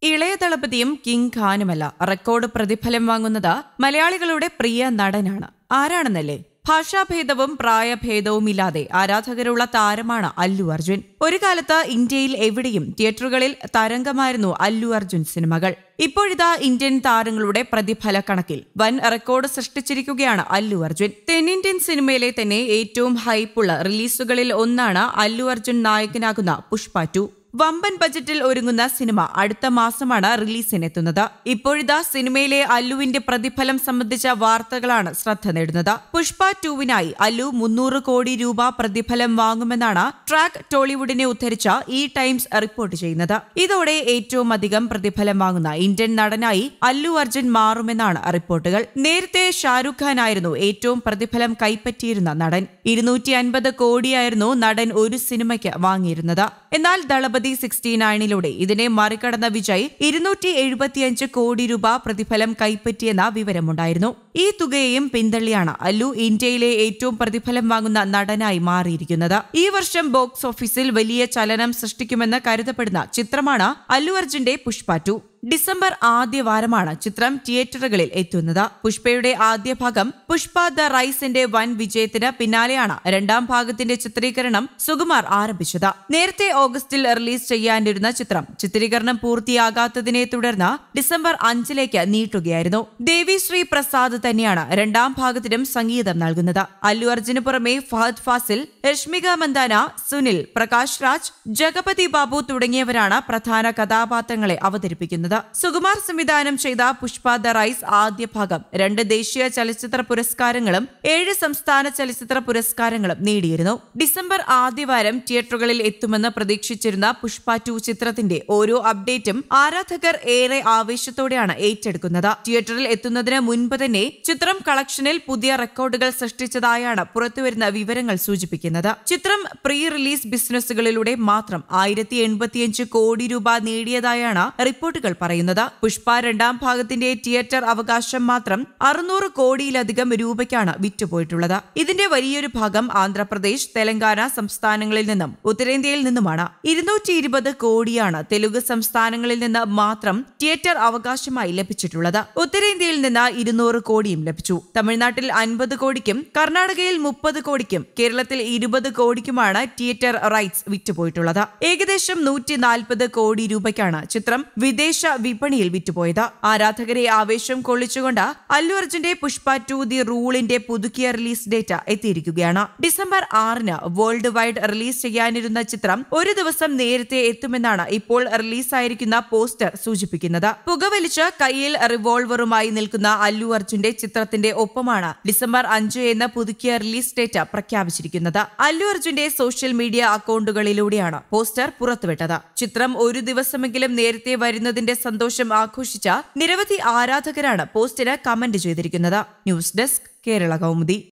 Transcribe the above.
ഇളയ ദളപതിയും king ഖാനുമല്ല record പ്രതിഫലം വാങ്ങുന്നത് മലയാളികളുടെ പ്രിയ നടനാണ് ആരാണെന്നല്ലേ ഭാഷാഭേദവും പ്രായഭേദവുമില്ലാതെ ആരാധകരുള്ള താരമാണ് അല്ലു അർജുൻ ഒരു കാലത്ത് ഇന്ത്യയിൽ എവിടെയും തിയേറ്ററുകളിൽ തരംഗമായിരുന്നു അല്ലു അർജുൻ സിനിമകൾ ഇപ്പോഴിതാ ഇന്ത്യൻ താരങ്ങളുടെ പ്രതിഫല കണക്കിൽ വൻ റെക്കോർഡ് സൃഷ്ടിച്ചിരിക്കുകയാണ് അല്ലു അർജുൻ തെന്നിന്ത്യൻ സിനിമയിലെ തന്നെ ഏറ്റവും ഹൈപ്പുള്ള റിലീസുകളിൽ ഒന്നാണ് അല്ലു അർജുൻ നായകനാകുന്ന പുഷ്പ ടു വമ്പൻ ബജറ്റിൽ ഒരുങ്ങുന്ന സിനിമ അടുത്ത മാസമാണ് റിലീസിനെത്തുന്നത് ഇപ്പോഴിതാ സിനിമയിലെ അല്ലുവിന്റെ പ്രതിഫലം സംബന്ധിച്ച വാർത്തകളാണ് ശ്രദ്ധ നേടുന്നത് പുഷ്പ ടൂവിനായി അല്ലു മുന്നൂറ് കോടി രൂപ പ്രതിഫലം വാങ്ങുമെന്നാണ് ട്രാക്ക് ടോളിവുഡിനെ ഉദ്ധരിച്ച ഈ ടൈംസ് റിപ്പോർട്ട് ചെയ്യുന്നത് ഇതോടെ ഏറ്റവും അധികം പ്രതിഫലം വാങ്ങുന്ന ഇന്ത്യൻ നടനായി അല്ലു അർജുൻ മാറുമെന്നാണ് റിപ്പോർട്ടുകൾ നേരത്തെ ഷാരൂഖ് ഖാൻ ആയിരുന്നു ഏറ്റവും പ്രതിഫലം കൈപ്പറ്റിയിരുന്ന നടൻ ഇരുന്നൂറ്റി അൻപത് കോടിയായിരുന്നു നടൻ ഒരു സിനിമയ്ക്ക് വാങ്ങിയിരുന്നത് എന്നാൽ ദളപതി സിക്സ്റ്റി നയനിലൂടെ ഇതിനെ മറികടന്ന വിജയ് ഇരുന്നൂറ്റി എഴുപത്തിയഞ്ച് കോടി രൂപ പ്രതിഫലം കൈപ്പറ്റിയെന്ന വിവരമുണ്ടായിരുന്നു ഈ തുകയെയും പിന്തള്ളിയാണ് അല്ലു ഇന്ത്യയിലെ ഏറ്റവും പ്രതിഫലം വാങ്ങുന്ന നടനായി മാറിയിരിക്കുന്നത് ഈ വർഷം ബോക്സ് ഓഫീസിൽ വലിയ ചലനം സൃഷ്ടിക്കുമെന്ന് കരുതപ്പെടുന്ന ചിത്രമാണ് അല്ലു അർജുന്റെ പുഷ്പ ടു ഡിസംബർ ആദ്യ വാരമാണ് ചിത്രം തിയേറ്ററുകളിൽ എത്തുന്നത് പുഷ്പയുടെ ആദ്യ ഭാഗം പുഷ്പ ദ റൈസിന്റെ വൻ വിജയത്തിന് പിന്നാലെയാണ് രണ്ടാം ഭാഗത്തിന്റെ ചിത്രീകരണം സുകുമാർ ആരംഭിച്ചത് നേരത്തെ ഓഗസ്റ്റിൽ റിലീസ് ചെയ്യാനിരുന്ന ചിത്രം ചിത്രീകരണം പൂർത്തിയാകാത്തതിനെ തുടർന്ന് ഡിസംബർ അഞ്ചിലേക്ക് നീട്ടുകയായിരുന്നു ദേവിശ്രീ പ്രസാദ് തന്നെയാണ് രണ്ടാം ഭാഗത്തിനും സംഗീതം നൽകുന്നത് അല്ലു അർജുന് പുറമെ ഫഹദ് ഫാസിൽ രശ്മിക മന്ദാന സുനിൽ പ്രകാശ് രാജ് ജഗപതി ബാബു തുടങ്ങിയവരാണ് പ്രധാന കഥാപാത്രങ്ങളെ അവതരിപ്പിക്കുന്നത് സുകുമാർ സംവിധാനം ചെയ്ത പുഷ്പ ദ റൈസ് ആദ്യ ഭാഗം രണ്ട് ദേശീയ ചലച്ചിത്ര പുരസ്കാരങ്ങളും ഏഴ് സംസ്ഥാന ചലച്ചിത്ര പുരസ്കാരങ്ങളും നേടിയിരുന്നു ഡിസംബർ ആദ്യവാരം തിയേറ്ററുകളിൽ എത്തുമെന്ന് പ്രതീക്ഷിച്ചിരുന്ന പുഷ്പ ടു ചിത്രത്തിന്റെ ഓരോ അപ്ഡേറ്റും ആരാധകർ ഏറെ ആവേശത്തോടെയാണ് ഏറ്റെടുക്കുന്നത് തിയേറ്ററിൽ എത്തുന്നതിന് മുൻപ് തന്നെ ചിത്രം കളക്ഷനിൽ പുതിയ റെക്കോർഡുകൾ സൃഷ്ടിച്ചതായാണ് പുറത്തുവരുന്ന വിവരങ്ങൾ സൂചിപ്പിക്കുന്നത് ചിത്രം പ്രീ റിലീസ് ബിസിനസ്സുകളിലൂടെ മാത്രം ആയിരത്തി എൺപത്തിയഞ്ച് കോടി രൂപ നേടിയതായാണ് റിപ്പോർട്ടുകൾ പറയുന്നത് പുഷ്പ രണ്ടാം ഭാഗത്തിന്റെ തിയേറ്റർ അവകാശം മാത്രം അറുന്നൂറ് കോടിയിലധികം രൂപയ്ക്കാണ് വിറ്റുപോയിട്ടുള്ളത് ഇതിന്റെ വലിയൊരു ഭാഗം ആന്ധ്രാപ്രദേശ് തെലങ്കാന സംസ്ഥാനങ്ങളിൽ നിന്നും ഉത്തരേന്ത്യയിൽ നിന്നുമാണ് ഇരുന്നൂറ്റി ഇരുപത് കോടിയാണ് തെലുങ്ക് സംസ്ഥാനങ്ങളിൽ നിന്ന് മാത്രം തിയേറ്റർ അവകാശമായി ലഭിച്ചിട്ടുള്ളത് ഉത്തരേന്ത്യയിൽ നിന്ന് ഇരുന്നൂറ് കോടിയും ലഭിച്ചു തമിഴ്നാട്ടിൽ അൻപത് കോടിക്കും കർണാടകയിൽ മുപ്പത് കോടിക്കും കേരളത്തിൽ ഇരുപത് കോടിക്കുമാണ് തിയേറ്റർ റൈറ്റ്സ് വിറ്റുപോയിട്ടുള്ളത് ഏകദേശം നൂറ്റി നാൽപ്പത് കോടി രൂപയ്ക്കാണ് ചിത്രം വിദേശ വിപണിയിൽ വിറ്റുപോയത് ആരാധകരെ ആവേശം കൊള്ളിച്ചുകൊണ്ട് അല്ലു അർജുന്റെ പുഷ്പ ടു ദി റൂളിന്റെ പുതുക്കിയ റിലീസ് ഡേറ്റ് എത്തിയിരിക്കുകയാണ് ഡിസംബർ ആറിന് വേൾഡ് വൈഡ് റിലീസ് ചെയ്യാനിരുന്ന ചിത്രം ഒരു ദിവസം നേരത്തെ എത്തുമെന്നാണ് ഇപ്പോൾ റിലീസായിരിക്കുന്ന പോസ്റ്റർ സൂചിപ്പിക്കുന്നത് പുകവലിച്ച് കയ്യിൽ റിവോൾവറുമായി നിൽക്കുന്ന അല്ലു അർജുന്റെ ചിത്രത്തിന്റെ ഒപ്പമാണ് ഡിസംബർ അഞ്ച് എന്ന പുതുക്കിയ റിലീസ് ഡേറ്റ് പ്രഖ്യാപിച്ചിരിക്കുന്നത് അല്ലു അർജുന്റെ സോഷ്യൽ മീഡിയ അക്കൗണ്ടുകളിലൂടെയാണ് പോസ്റ്റർ പുറത്തുവിട്ടത് ചിത്രം ഒരു ദിവസമെങ്കിലും നേരത്തെ വരുന്നതിന്റെ സന്തോഷം ആഘോഷിച്ച നിരവധി ആരാധകരാണ് പോസ്റ്റിന് കമന്റ് ചെയ്തിരിക്കുന്നത് ന്യൂസ് ഡെസ്ക് കേരള കൗമുദി